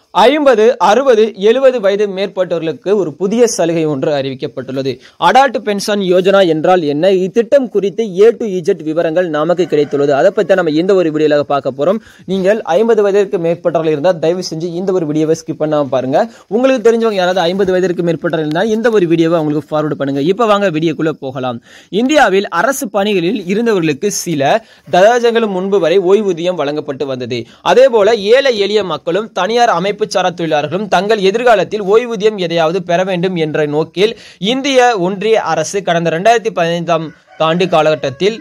ஐம்பது அறுபது எழுபது வயது மேற்பட்டவர்களுக்கு ஒரு புதிய சலுகை ஒன்று அறிவிக்கப்பட்டுள்ளது அடால்ட் பென்ஷன் யோஜனா என்றால் என்ன இத்திட்டம் குறித்து ஏ டு இஜெட் விவரங்கள் நமக்கு கிடைத்துள்ளது அதை பற்றி நம்ம இந்த ஒரு வீடியோல பார்க்க போறோம் நீங்கள் ஐம்பது வயதிற்கு மேற்பட்டவர்கள் இருந்தால் தயவு செஞ்சு இந்த ஒரு வீடியோவை ஸ்கிப் பண்ணாம பாருங்க உங்களுக்கு தெரிஞ்சவங்க யாராவது ஐம்பது வயதிற்கு மேற்பட்டவர்கள் இருந்தால் இந்த ஒரு வீடியோவை அவங்களுக்கு ஃபார்வர்ட் பண்ணுங்க இப்போ வாங்க வீடியோக்குள்ள போகலாம் இந்தியாவில் அரசு பணிகளில் இருந்தவர்களுக்கு சில தசாப்தங்களுக்கு முன்பு வரை ஓய்வூதியம் வழங்கப்பட்டு வந்தது அதே போல ஏழை எளிய மக்களும் தனியார் அமைப்பு சாரா தொழிலாளர்களும் தங்கள் எதிர்காலத்தில் ஓய்வூதியம் எதையாவது பெற வேண்டும் என்ற நோக்கில் இந்திய ஒன்றிய அரசு கடந்த இரண்டாயிரத்தி பதினைந்தாம் ஆண்டு காலகட்டத்தில்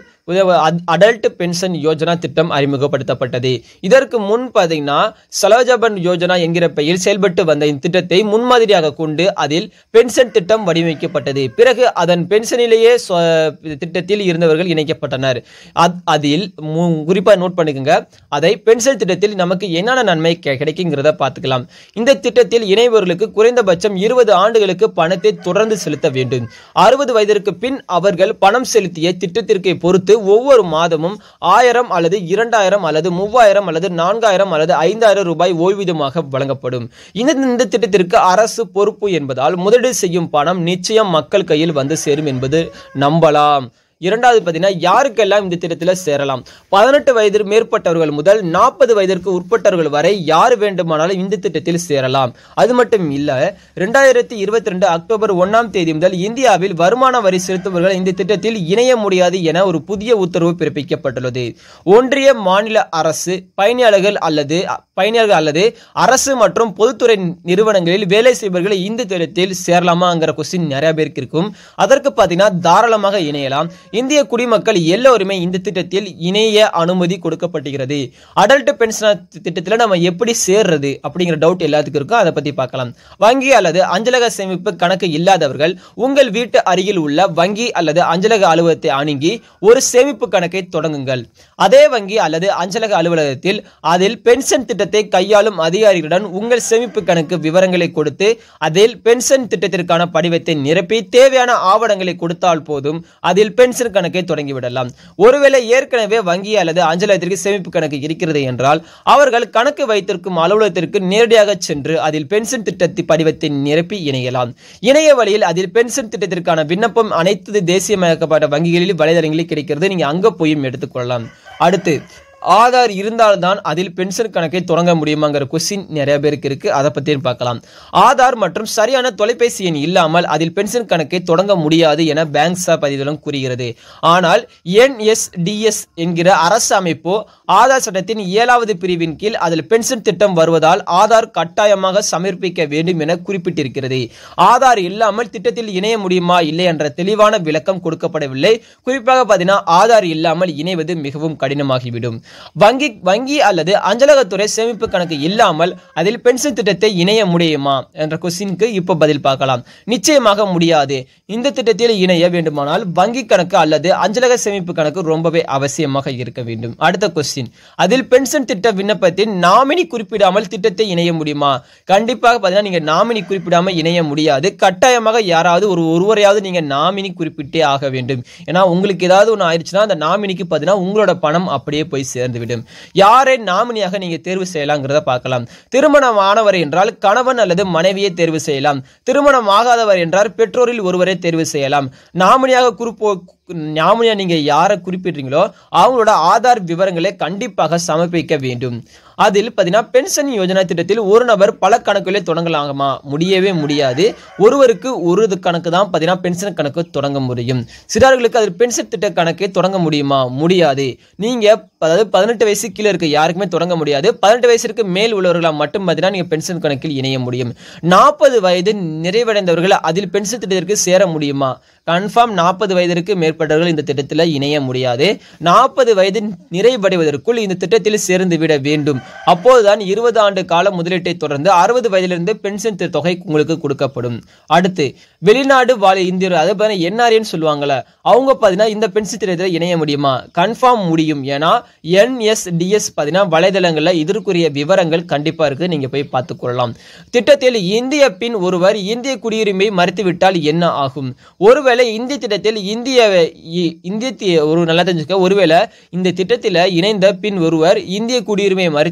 அடல்ட் பென்ஷன் யோஜனா திட்டம் அறிமுகப்படுத்தப்பட்டது இதற்கு முன் பார்த்தீங்கன்னா சலோஜபன் யோஜனா என்கிற பெயரில் செயல்பட்டு வந்த இந்த திட்டத்தை முன்மாதிரியாக கொண்டு அதில் பென்ஷன் திட்டம் வடிவமைக்கப்பட்டது பிறகு அதன் பென்ஷனிலேயே சொ- திட்டத்தில் இருந்தவர்கள் இணைக்கப்பட்டனர் அத்- அதில் மு- குறிப்பா நோட் பண்ணிக்கோங்க அதை பென்ஷன் திட்டத்தில் நமக்கு என்னென்ன நன்மை கி- கிடைக்குங்கிறத பார்த்துக்கலாம் இந்த திட்டத்தில் இணைபவர்களுக்கு குறைந்தபட்சம் இருபது ஆண்டுகளுக்கு பணத்தை தொடர்ந்து செலுத்த வேண்டும் அறுபது வயதிற்கு பின் அவர்கள் பணம் செலுத்திய திட்டத்திற்கு பொறுத்து ஒவ்வொரு மாதமும் ஆயிரம் அல்லது இரண்டாயிரம் அல்லது மூவாயிரம் அல்லது நான்காயிரம் அல்லது ஐந்தாயிரம் ரூபாய் ஓய்வூதியமாக வழங்கப்படும் இந்த இந்த திட்டத்திற்கு அரசு பொறுப்பு என்பதால் முதலீடு செய்யும் பணம் நிச்சயம் மக்கள் கையில் வந்து சேரும் என்பது நம்பலாம் இரண்டாவது பார்த்தீங்கன்னா யாருக்கெல்லாம் இந்த திட்டத்தில் சேரலாம் பதினெட்டு வயது மேற்பட்டவர்கள் முதல் நாற்பது வயதிற்கு உட்பட்டவர்கள் வரை யார் வேண்டுமானாலும் இந்த திட்டத்தில் சேரலாம் அது மட்டும் இல்ல ரெண்டாயிரத்தி இருபத்தி ரெண்டு அக்டோபர் ஒன்னாம் தேதி முதல் இந்தியாவில் வருமான வரி செலுத்துபவர்கள் இந்த திட்டத்தில் இணைய முடியாது என ஒரு புதிய உத்தரவு பிறப்பிக்கப்பட்டுள்ளது ஒன்றிய மாநில அரசு பயணியாளர்கள் அல்லது பயணியாளர்கள் அல்லது அரசு மற்றும் பொதுத்துறை நிறுவனங்களில் வேலை செய்பவர்கள் இந்த திட்டத்தில் சேரலாமாங்கிற கொஸ்டின் நிறைய பேருக்கு இருக்கும் அதற்கு பார்த்தீங்கன்னா தாராளமாக இணையலாம் இந்திய குடிமக்கள் எல்லோருமே இந்த திட்டத்தில் இணைய அனுமதி கொடுக்கப்படுகிறது அடல்ட் பென்ஷன் திட்டத்தில் நம்ம எப்படி சேர்றது அப்படிங்கிற டவுட் எல்லாத்துக்கும் இருக்கும் அதை பத்தி பார்க்கலாம் வங்கி அல்லது அஞ்சலக சேமிப்பு கணக்கு இல்லாதவர்கள் உங்கள் வீட்டு அருகில் உள்ள வங்கி அல்லது அஞ்சலக அலுவலகத்தை அணுகி ஒரு சேமிப்பு கணக்கை தொடங்குங்கள் அதே வங்கி அல்லது அஞ்சலக அலுவலகத்தில் அதில் பென்ஷன் திட்டத்தை கையாளும் அதிகாரிகளுடன் உங்கள் சேமிப்பு கணக்கு விவரங்களை கொடுத்து அதில் பென்ஷன் திட்டத்திற்கான படிவத்தை நிரப்பி தேவையான ஆவணங்களை கொடுத்தால் போதும் அதில் பென்ஷன் கணக்கை தொடங்கிவிடலாம் ஒருவேளை ஏற்கனவே வங்கி அல்லது அஞ்சலகத்திற்கு சேமிப்பு கணக்கு இருக்கிறது என்றால் அவர்கள் கணக்கு வைத்திருக்கும் அலுவலகத்திற்கு நேரடியாக சென்று அதில் பென்ஷன் திட்டத்தை படிவத்தை நிரப்பி இணையலாம் இணைய வழியில் அதில் பென்ஷன் திட்டத்திற்கான விண்ணப்பம் அனைத்து தேசியமயக்கப்பட்ட வங்கிகளில் வலைதளங்களில் கிடைக்கிறது நீங்க அங்க போயும் எடுத்துக்கொள்ளலாம் அடுத்து ஆதார் இருந்தால்தான் அதில் பென்ஷன் கணக்கை தொடங்க முடியுமாங்கிற கொஸ்டின் நிறைய பேருக்கு இருக்கு அதை பற்றியும் பார்க்கலாம் ஆதார் மற்றும் சரியான தொலைபேசி எண் இல்லாமல் அதில் பென்ஷன் கணக்கை தொடங்க முடியாது என பேங்க் ஸ்டாப் பதிவுகளும் கூறுகிறது ஆனால் என்எஸ்டிஎஸ் என்கிற அரசு அமைப்பு ஆதார் சட்டத்தின் ஏழாவது பிரிவின் கீழ் அதில் பென்ஷன் திட்டம் வருவதால் ஆதார் கட்டாயமாக சமர்ப்பிக்க வேண்டும் என குறிப்பிட்டிருக்கிறது ஆதார் இல்லாமல் திட்டத்தில் இணைய முடியுமா இல்லை என்ற தெளிவான விளக்கம் கொடுக்கப்படவில்லை குறிப்பாக பார்த்தீங்கன்னா ஆதார் இல்லாமல் இணைவது மிகவும் கடினமாகிவிடும் வங்கி வங்கி அல்லது அஞ்சலகத்துறை சேமிப்பு கணக்கு இல்லாமல் அதில் பென்ஷன் திட்டத்தை இணைய முடியுமா என்ற கொஸ்டினுக்கு இப்போ பதில் பார்க்கலாம் நிச்சயமாக முடியாது இந்த திட்டத்தில் இணைய வேண்டுமானால் வங்கி கணக்கு அல்லது அஞ்சலக சேமிப்பு கணக்கு ரொம்பவே அவசியமாக இருக்க வேண்டும் அடுத்த கொஸ்டின் அதில் பென்ஷன் திட்ட விண்ணப்பத்தில் நாமினி குறிப்பிடாமல் திட்டத்தை இணைய முடியுமா கண்டிப்பாக பார்த்தீங்கன்னா நீங்க நாமினி குறிப்பிடாமல் இணைய முடியாது கட்டாயமாக யாராவது ஒரு ஒருவரையாவது நீங்க நாமினி குறிப்பிட்டே ஆக வேண்டும் ஏன்னா உங்களுக்கு ஏதாவது ஒன்று ஆயிடுச்சுன்னா அந்த நாமினிக்கு பார்த்தீங்கன்னா உங்களோட பணம் அப்படியே போய் சேர்ந்துவிடும் யாரை நாமினியாக நீங்க தேர்வு செய்யலாங்கிறத பார்க்கலாம் திருமணமானவர் என்றால் கணவன் அல்லது மனைவியை தேர்வு செய்யலாம் திருமணம் ஆகாதவர் என்றால் பெற்றோரில் ஒருவரை தேர்வு செய்யலாம் நாமினியாக குறிப்போ நாமினியா நீங்க யாரை குறிப்பிடுறீங்களோ அவங்களோட ஆதார் விவரங்களை கண்டிப்பாக சமர்ப்பிக்க வேண்டும் அதில் பார்த்தீங்கன்னா பென்ஷன் யோஜனா திட்டத்தில் ஒரு நபர் பல கணக்குகளை தொடங்கலாமா முடியவே முடியாது ஒருவருக்கு ஒரு இது கணக்கு தான் பார்த்தீங்கன்னா பென்ஷன் கணக்கு தொடங்க முடியும் சிறார்களுக்கு அதில் பென்ஷன் திட்ட கணக்கை தொடங்க முடியுமா முடியாது நீங்க அதாவது பதினெட்டு வயசு கீழே இருக்க யாருக்குமே தொடங்க முடியாது பதினெட்டு வயசுக்கு மேல் உள்ளவர்களாக மட்டும் பார்த்தீங்கன்னா நீங்க பென்ஷன் கணக்கில் இணைய முடியும் நாற்பது வயது நிறைவடைந்தவர்கள் அதில் பென்ஷன் திட்டத்திற்கு சேர முடியுமா கன்ஃபார்ம் நாற்பது வயதிற்கு மேற்பட்டவர்கள் இந்த திட்டத்தில் இணைய முடியாது நாற்பது வயது நிறைவடைவதற்குள் இந்த திட்டத்தில் சேர்ந்து விட வேண்டும் அப்போதுதான் இருபது ஆண்டு கால முதலீட்டை தொடர்ந்து அறுபது வயதிலிருந்து பென்ஷன் தி- தொகை உங்களுக்கு கொடுக்கப்படும் அடுத்து வெளிநாடு வாழ் இந்தியர் அதை பார்த்தீங்கன்னா என்ஆர்ஏன்னு சொல்லுவாங்கல்ல அவங்க பார்த்தீங்கன்னா இந்த பென்ஷன் திட்டத்தில் இணைய முடியுமா கன்ஃபார்ம் முடியும் ஏன்னா என்எஸ்டிஎஸ் பார்த்தீங்கன்னா வலைதளங்களில் இதற்குரிய விவரங்கள் கண்டிப்பாக இருக்குது நீங்கள் போய் பார்த்துக்கொள்ளலாம் திட்டத்தில் இந்திய பின் ஒருவர் இந்திய குடியுரிமை மறுத்துவிட்டால் என்ன ஆகும் ஒருவேளை இந்திய திட்டத்தில் இந்திய இ- இந்திய தி- ஒரு நல்லா தெரிஞ்சுக்க ஒருவேளை இந்த திட்டத்தில் இணைந்த பின் ஒருவர் இந்திய குடியுரிமையை மறுத்து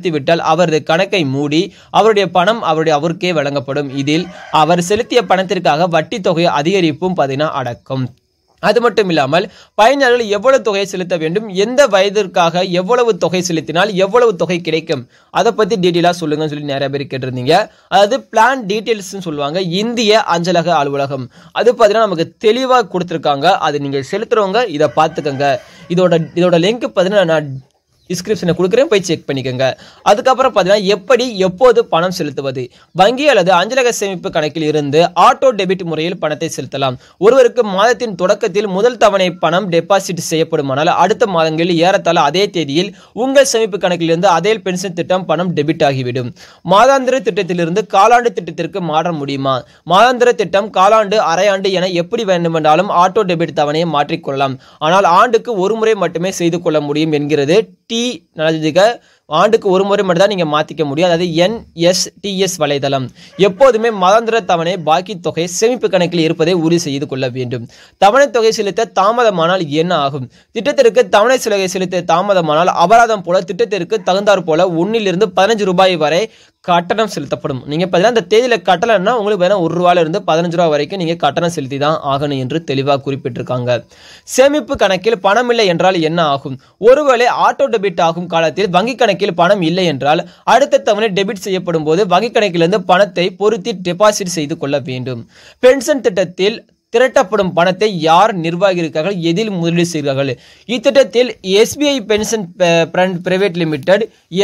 செலுத்திவிட்டால் அவரது கணக்கை மூடி அவருடைய பணம் அவருடைய அவருக்கே வழங்கப்படும் இதில் அவர் செலுத்திய பணத்திற்காக வட்டி தொகை அதிகரிப்பும் பார்த்தீங்கன்னா அடக்கும் அது மட்டும் இல்லாமல் பயனாளர்கள் எவ்வளவு தொகை செலுத்த வேண்டும் எந்த வயதிற்காக எவ்வளவு தொகை செலுத்தினால் எவ்வளவு தொகை கிடைக்கும் அதை பத்தி டீட்டெயிலா சொல்லுங்கன்னு சொல்லி நிறைய பேர் கேட்டிருந்தீங்க அதாவது பிளான் டீட்டெயில்ஸ் சொல்லுவாங்க இந்திய அஞ்சலக அலுவலகம் அது பார்த்தீங்கன்னா நமக்கு தெளிவா கொடுத்துருக்காங்க அது நீங்க செலுத்துறவங்க இதை பார்த்துக்கங்க இதோட இதோட லிங்க் பார்த்தீங்கன்னா நான் டிஸ்கிரிப்ஷனை கொடுக்குறேன் போய் செக் பண்ணிக்கோங்க அதுக்கப்புறம் பார்த்தீங்கன்னா எப்படி எப்போது பணம் செலுத்துவது வங்கி அல்லது அஞ்சலக சேமிப்பு கணக்கில் இருந்து ஆட்டோ டெபிட் முறையில் பணத்தை செலுத்தலாம் ஒருவருக்கு மாதத்தின் தொடக்கத்தில் முதல் தவணை பணம் டெபாசிட் செய்யப்படுமானால் அடுத்த மாதங்களில் ஏறத்தாழ அதே தேதியில் உங்கள் சேமிப்பு கணக்கிலிருந்து அதே பென்ஷன் திட்டம் பணம் டெபிட் ஆகிவிடும் மாதாந்திர திட்டத்திலிருந்து காலாண்டு திட்டத்திற்கு மாற முடியுமா மாதாந்திர திட்டம் காலாண்டு அரையாண்டு என எப்படி வேண்டுமென்றாலும் ஆட்டோ டெபிட் தவணையை மாற்றிக்கொள்ளலாம் ஆனால் ஆண்டுக்கு ஒரு முறை மட்டுமே செய்து கொள்ள முடியும் என்கிறது டி நலஜிக ஆண்டுக்கு ஒரு முறை மட்டும் தான் நீங்கள் மாற்றிக்க முடியும் அதாவது என்எஸ்டிஎஸ் வலைதளம் எப்போதுமே மாதாந்திர தவணை பாக்கி தொகை சேமிப்பு கணக்கில் இருப்பதை உறுதி செய்து கொள்ள வேண்டும் தவணை தொகை செலுத்த தாமதமானால் என்ன ஆகும் திட்டத்திற்கு தவணை சிலகை செலுத்த தாமதமானால் அபராதம் போல திட்டத்திற்கு தகுந்தாற் போல ஒன்னிலிருந்து பதினஞ்சு ரூபாய் வரை கட்டணம் செலுத்தப்படும் நீங்க பார்த்தீங்கன்னா இந்த தேதியில கட்டலன்னா உங்களுக்கு வேணா ஒரு ரூபாயில இருந்து பதினஞ்சு ரூபா வரைக்கும் நீங்க கட்டணம் செலுத்தி தான் ஆகணும் என்று தெளிவாக குறிப்பிட்டிருக்காங்க சேமிப்பு கணக்கில் பணம் இல்லை என்றால் என்ன ஆகும் ஒருவேளை ஆட்டோ டெபிட் ஆகும் காலத்தில் வங்கி கணக்கில் பணம் இல்லை என்றால் அடுத்த தவணை டெபிட் செய்யப்படும் போது வங்கி கணக்கிலிருந்து பணத்தை பொருத்தி டெபாசிட் செய்து கொள்ள வேண்டும் பென்ஷன் திட்டத்தில் திரட்டப்படும் பணத்தை யார் நிர்வாகிக்கிறார்கள் எதில் முதலீடு செய்கிறார்கள் இத்திட்டத்தில் SBI pension private limited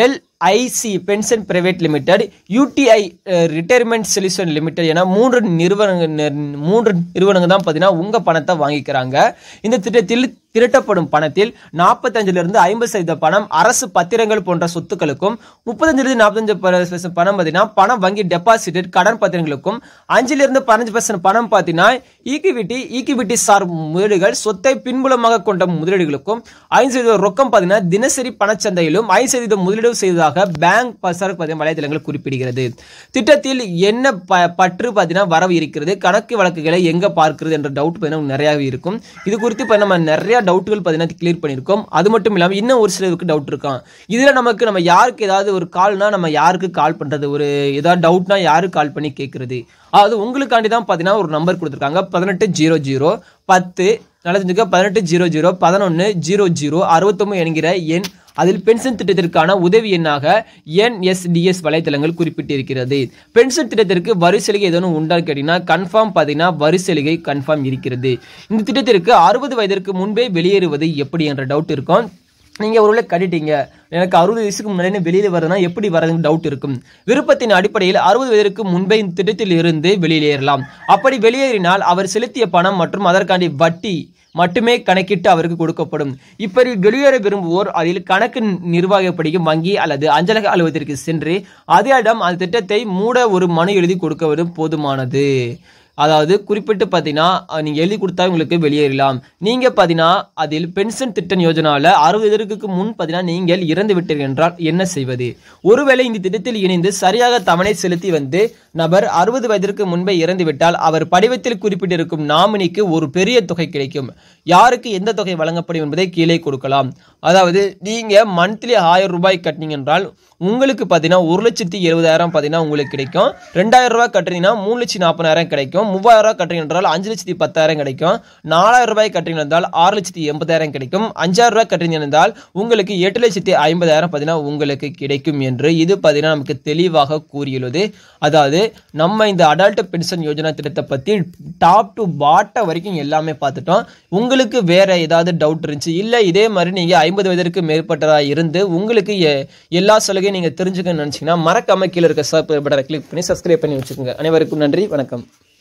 LIC pension private limited UTI retirement solution limited என மூன்று நிறுவனங்கள் மூன்று நிறுவனங்கள் தான் பார்த்தீங்கன்னா உங்க பணத்தை வாங்கிக்கிறாங்க இந்த திட்டத்தில் திரட்டப்படும் பணத்தில் நாற்பத்தஞ்சிலிருந்து ஐம்பது சதவீத பணம் அரசு பத்திரங்கள் போன்ற சொத்துக்களுக்கும் முப்பத்தஞ்சிலிருந்து நாற்பத்தஞ்சு பர்சன்ட் பணம் பார்த்தீங்கன்னா பணம் வங்கி டெபாசிட் கடன் பத்திரங்களுக்கும் அஞ்சிலிருந்து பதினஞ்சு பர்சன்ட் பணம் பார்த்தீங்கன்னா ஈக்விட்டி ஈக்விட்டி சார் முதலீடுகள் சொத்தை பின்புலமாக கொண்ட முதலீடுகளுக்கும் ஐந்து சதவீத ரொக்கம் பார்த்தீங்கன்னா தினசரி பணச்சந்தையிலும் ஐந்து சதவீத முதலீடு செய்ததாக பேங்க் பசார் பார்த்தீங்கன்னா வலைதளங்கள் குறிப்பிடுகிறது திட்டத்தில் என்ன ப- பற்று பார்த்தீங்கன்னா வரவு இருக்கிறது கணக்கு வழக்குகளை எங்க பார்க்கிறது என்ற டவுட் பார்த்தீங்கன்னா நிறையவே இருக்கும் இது குறித்து இப்போ நம்ம நிறைய டவுட்டுகள் பார்த்தீங்கன்னா கிளியர் பண்ணியிருக்கோம் அது மட்டும் இல்லாமல் இன்னும் ஒரு சிலருக்கு டவுட் இருக்கான் இதில் நமக்கு நம்ம யாருக்கு ஏதாவது ஒரு கால்னா நம்ம யாருக்கு கால் பண்ணுறது ஒரு ஏதாவது டவுட்னா யாருக்கு கால் பண்ணி கேட்குறது அது உங்களுக்காண்டி தான் பார்த்தீங்கன்னா ஒரு நம்பர் கொடுத்துருக்காங்க பதினெட்டு ஜீரோ ஜீரோ பத்து நடந்துக்க பதினெட்டு ஜீரோ ஜீரோ பதினொன்று ஜீரோ ஜீரோ அறுபத்தொம்பது என்கிற எண் அதில் பென்ஷன் திட்டத்திற்கான உதவி எண்ணாக என்எஸ்டிஎஸ் வலைத்தளங்கள் குறிப்பிட்டிருக்கிறது பென்ஷன் திட்டத்திற்கு வரி சலுகை ஏதேனும் உண்டான்னு கேட்டீங்கன்னா கன்ஃபார்ம் பார்த்தீங்கன்னா வரி சலுகை கன்ஃபார்ம் இருக்கிறது இந்த திட்டத்திற்கு அறுபது வயதிற்கு முன்பே வெளியேறுவது எப்படி என்ற டவுட் இருக்கும் நீங்க ஒருவேளை கட்டிட்டீங்க எனக்கு அறுபது வயசுக்கு முன்னாடி வெளியில வரதுனா எப்படி வரதுன்னு டவுட் இருக்கும் விருப்பத்தின் அடிப்படையில் அறுபது வயதிற்கு முன்பே இந்த திட்டத்தில் இருந்து வெளியேறலாம் அப்படி வெளியேறினால் அவர் செலுத்திய பணம் மற்றும் அதற்காண்டி வட்டி மட்டுமே கணக்கிட்டு அவருக்கு கொடுக்கப்படும் இப்படி வெளியேற விரும்புவோர் அதில் கணக்கு நிர்வாகப்படியும் வங்கி அல்லது அஞ்சலக அலுவலகத்திற்கு சென்று அதேயிடம் அந்த திட்டத்தை மூட ஒரு மனு எழுதி கொடுக்கவது போதுமானது அதாவது குறிப்பிட்டு பார்த்தீங்கன்னா அஹ், நீங்க எழுதி கொடுத்தா உங்களுக்கு வெளியேறலாம் நீங்க பார்த்தீங்கன்னா அதில் பென்ஷன் திட்ட யோஜனாவில் அறுபது வயதுக்கு முன் பார்த்தீங்கன்னா நீங்கள் இறந்து விட்டீர்கள் என்றால் என்ன செய்வது ஒருவேளை இந்த திட்டத்தில் இணைந்து சரியாக தவணை செலுத்தி வந்து நபர் அறுபது வயதிற்கு முன்பே இறந்து விட்டால் அவர் படிவத்தில் குறிப்பிட்டிருக்கும் நாமினிக்கு ஒரு பெரிய தொகை கிடைக்கும் யாருக்கு எந்த தொகை வழங்கப்படும் என்பதை கீழே கொடுக்கலாம் அதாவது நீங்க மந்த்லி ஆயிரம் ரூபாய் கட்டினீங்க என்றால் உங்களுக்கு பார்த்தீங்கன்னா ஒரு லட்சத்தி எழுபதாயிரம் பார்த்தீங்கன்னா உங்களுக்கு கிடைக்கும் ரெண்டாயிரம் ரூபாய் கட்டுறீங்கன்னா மூணு லட்சத்தி நாற்பதாயிரம் கிடைக்கும் மூவாயிரம் ரூபாய் கட்டுறீங்க என்றால் அஞ்சு லட்சத்தி பத்தாயிரம் கிடைக்கும் நாலாயிரம் ரூபாய் கட்டுறீங்க என்றால் ஆறு லட்சத்தி எண்பதாயிரம் கிடைக்கும் அஞ்சாயிரம் ரூபாய் கட்டுறீங்க என்றால் உங்களுக்கு எட்டு லட்சத்தி ஐம்பதாயிரம் பார்த்தீங்கன்னா உங்களுக்கு கிடைக்கும் என்று இது பார்த்தீங்கன்னா நமக்கு தெளிவாக கூறியுள்ளது அதாவது நம்ம இந்த அடல்ட் பென்ஷன் யோஜனா திட்டத்தை பற்றி டாப் டு பாட்ட வரைக்கும் எல்லாமே பார்த்துட்டோம் உங்களுக்கு வேற ஏதாவது டவுட் இருந்துச்சு இல்லை இதே மாதிரி நீங்கள் ஐம்பது வயதிற்கு மேற்பட்டதாக இருந்து உங்களுக்கு எ- எல்லா சலுகையும் நீங்கள் தெரிஞ்சுக்கணும்னு நினச்சிங்கன்னா மறக்காம கீழே இருக்க சப் பட்டனை கிளிக் பண்ணி சப்ஸ்கிரைப் பண்ணி வச்சுக்கோங்க அனைவருக்கும் நன்றி வணக்கம்